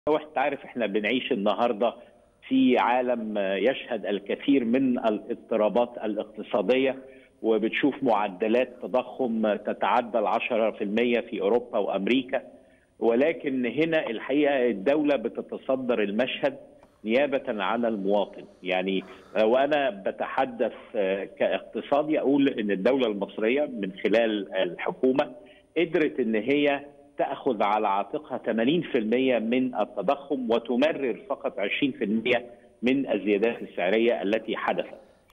وانت عارف احنا بنعيش النهارده في عالم يشهد الكثير من الاضطرابات الاقتصاديه وبتشوف معدلات تضخم تتعدى ال 10% في اوروبا وامريكا ولكن هنا الحقيقه الدوله بتتصدر المشهد نيابه عن المواطن يعني وانا بتحدث كاقتصادي اقول ان الدوله المصريه من خلال الحكومه قدرت ان هي تاخذ على عاتقها 80% من التضخم وتمرر فقط 20% من الزيادات السعريه التي حدثت